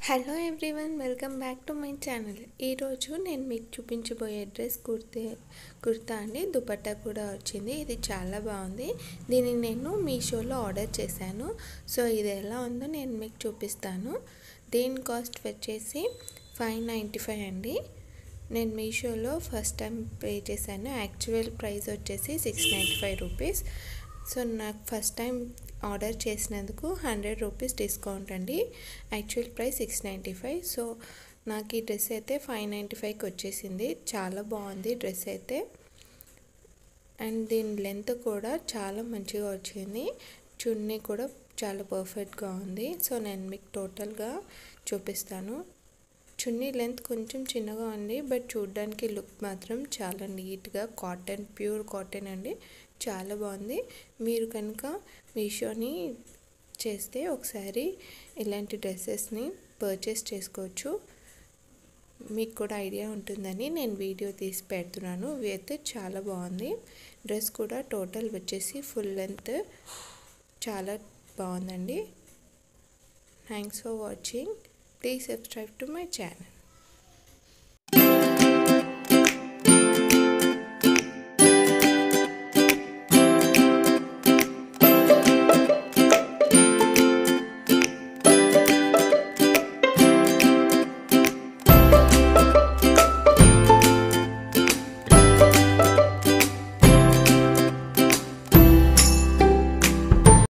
hello everyone welcome back to my channel ఈరోజు నేను మీకు చూపించబోయే డ్రెస్ కుర్తే కుర్తా అండి దుపట్టా కూడా వచ్చింది ఇది చాలా బాగుంది దీన్ని నేను మీషోలో ఆర్డర్ చేశాను సో ఇది ఎలా ఉందో నేను మీకు చూపిస్తాను దీని కాస్ట్ వచ్చేసి ఫైవ్ నైంటీ ఫైవ్ అండి నేను మీషోలో ఫస్ట్ టైం పే చేశాను యాక్చువల్ ప్రైస్ వచ్చేసి six ninety five rupees so నాకు ఫస్ట్ టైం ఆర్డర్ చేసినందుకు హండ్రెడ్ రూపీస్ డిస్కౌంట్ అండి actual price six ninety five so నాకు ఈ డ్రెస్ అయితే ఫైవ్ నైంటీ ఫైవ్కి వచ్చేసింది చాలా బాగుంది డ్రెస్ అయితే అండ్ దీని లెంత్ కూడా చాలా మంచిగా వచ్చింది చున్నీ కూడా చాలా పర్ఫెక్ట్గా ఉంది సో నేను మీకు టోటల్గా చూపిస్తాను చున్నీ లెంత్ కొంచెం చిన్నగా ఉంది బట్ చూడడానికి లుక్ మాత్రం చాలా నీట్గా కాటన్ ప్యూర్ కాటన్ అండి చాలా బాగుంది మీరు కనుక మీషోని చేస్తే ఒకసారి ఇలాంటి డ్రెస్సెస్ని పర్చేస్ చేసుకోవచ్చు మీకు కూడా ఐడియా ఉంటుందని నేను వీడియో తీసి పెడుతున్నాను అయితే చాలా బాగుంది డ్రెస్ కూడా టోటల్ వచ్చేసి ఫుల్ లెంత్ చాలా బాగుందండి thanks for watching please subscribe to my channel